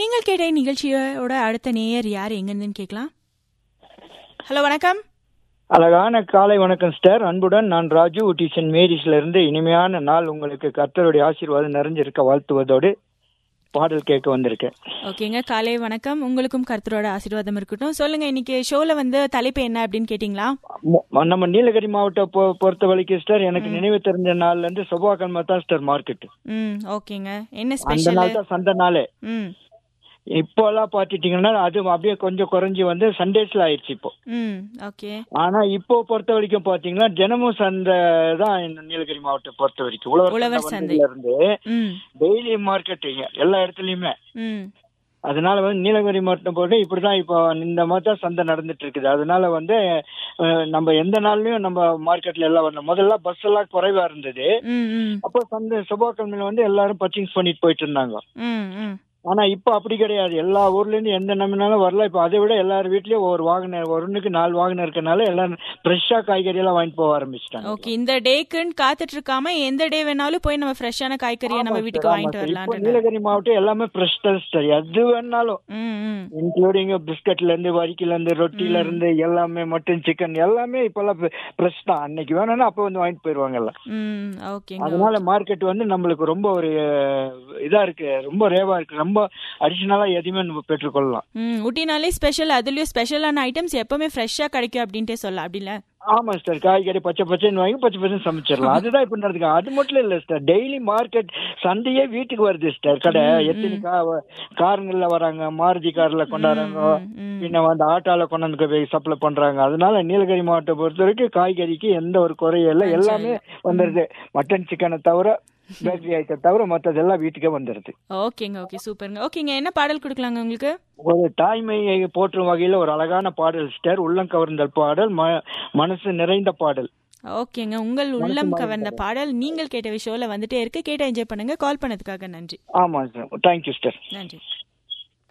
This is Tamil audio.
நீங்கள் கேட்ட நிகழ்ச்சியோட அடுத்த நேயர் யார் எங்கன்னு கேட்கலாம் ஹலோ வணக்கம் அழகான காலை வணக்கம் சார் அன்புடன் நான் ராஜு ஊட்டி சென்ட் மேரிஸ்ல இருந்து இனிமையான நாள் உங்களுக்கு கர்த்தருடைய ஆசீர்வாதம் நிறைஞ்சிருக்க வாழ்த்துவதோடு பாடல் கேட்க வந்திருக்கேன் ஓகேங்க காலை வணக்கம் உங்களுக்கும் கருத்தரோட ஆசீர்வாதம் இருக்கட்டும் சொல்லுங்க இன்னைக்கு ஷோல வந்து தலைப்பு என்ன அப்படின்னு கேட்டிங்களா ம- நம்ம நீலகிரி மாவட்டம் பொ- பொறுத்த வரைக்கும் சார் எனக்கு நினைவு தெரிஞ்ச நாள்ல இருந்து செவ்வாய்க்கிழமை தான் சார் மார்க்கெட் ம் ஓகேங்க என்ன அந்த ஸ்பெஷல் நாள் தான் சண்டை நாளே ம் இப்போ எல்லாம் பாத்துட்டீங்கன்னா அது அப்படியே கொஞ்சம் குறைஞ்சி வந்து சண்டேஸ்ல ஆயிடுச்சு இப்போ ம் ஓகே ஆனா இப்போ பொறுத்த வரைக்கும் பாத்தீங்கன்னா தினமும் சந்தை தான் இந்த நீலகிரி மாவட்டம் பொறுத்த வரைக்கும் உழவர் உழவர் சந்தை சந்தை. வந்ததுல இருந்து ம் டெய்லி மார்க்கெட் எல்லா இடத்துலயுமே ம் அதனால வந்து நீலகிரி மாவட்டம் போட்டு இப்படிதான் இப்போ இந்த மாதிரி தான் சந்தை நடந்துட்டு இருக்குது அதனால வந்து அஹ், நம்ம எந்த நாள்லயும் நம்ம மார்க்கெட்ல எல்லாம் வரணும் முதல்ல பஸ் எல்லாம் குறைவா இருந்தது ம் ம் அப்போ சந்தை செவ்வாய்க்கிழமையில வந்து எல்லாரும் பர்ச்சேஸ் பண்ணிட்டு போயிட்டு இருந்தாங்க ம் ம் ஆனா இப்போ அப்படி கிடையாது எல்லா ஊர்ல இருந்து எந்த நம்பினாலும் வரல இப்போ அதை விட எல்லார் வீட்லயும் ஒரு வாகனம் ஒன்றுக்கு நாலு வாகனம் இருக்கனால எல்லாரும் ஃப்ரெஷ்ஷா காய்கறி எல்லாம் வாங்கிட்டு போக ஆரம்பிச்சிட்டாங்க ஓகே இந்த டேக்குன்னு காத்துட்டு இருக்காம எந்த டே வேணாலும் போய் நம்ம ஃப்ரெஷ்ஷான காய்கறியை நம்ம வீட்டுக்கு வாங்கிட்டு இப்போ வரலாம் நீலகிரி மாவட்டம் எல்லாமே ஃப்ரெஷ் தான் எது வேணாலும் ம் ம் இன்க்ளூடிங் பிஸ்கட்ல இருந்து வரிக்கில இருந்து ரொட்டில இருந்து எல்லாமே மட்டன் சிக்கன் எல்லாமே இப்பெல்லாம் ஃப்ரெஷ் தான் அன்னைக்கு வேணும்னா அப்போ வந்து வாங்கிட்டு போயிருவாங்க எல்லாம் ம் ஓகேங்க அதனால மார்க்கெட் வந்து நம்மளுக்கு ரொம்ப ஒரு அஹ், இதா இருக்கு ரொம்ப ரேவா இருக்கு ரொம்ப அடிஷனலா எதுவுமே நம்ம பெற்றுக்கொள்ளலாம் ம் ஊட்டினாலே ஸ்பெஷல் அதுலயும் ஸ்பெஷலான ஐட்டம்ஸ் எப்பவுமே ஃப்ரெஷ்ஷா கிடைக்கும் அப்படின்ட்டே சொல்லலாம் அப்படில ஆமா சார் காய்கறி பச்சை பச்சைன்னு வாங்கி பச்சை பச்சைன்னு சமைச்சிடலாம் அதுதான் இப்ப நடக்குது அது மட்டும் இல்ல சார் டெய்லி மார்க்கெட் சந்தையே வீட்டுக்கு வருது சார் கடை எத்தனை கா காருங்கள்ல வராங்க மாருதி கார்ல கொண்டாடுறாங்க ம் பின்ன வந்து ஆட்டோல கொண்டாந்து போய் சப்ளை பண்றாங்க அதனால நீலகிரி மாவட்டம் பொறுத்த வரைக்கும் காய்கறிக்கு எந்த ஒரு குறையும் இல்லை எல்லாமே வந்துருது மட்டன் சிக்கனை தவிர பேக்கரி ஐட்டம் தவிர மற்றது எல்லாம் வீட்டுக்கே வந்துருது ஓகேங்க ஓகே சூப்பருங்க ஓகேங்க என்ன பாடல் கொடுக்கலாங்க உங்களுக்கு ஒரு தாய்மையை போற்றும் வகையில ஒரு அழகான பாடல் ஸ்டார் உள்ளம் கவர்ந்தல் பாடல் ம- மனசு நிறைந்த பாடல் ஓகேங்க உங்கள் உள்ளம் கவர்ந்த பாடல் நீங்கள் கேட்ட ஷோல வந்துட்டே இருக்கு கேட்ட என்ஜாய் பண்ணுங்க கால் பண்ணதுக்காக நன்றி ஆமா சார் தேங்க்யூ ஸ்டார் நன்றி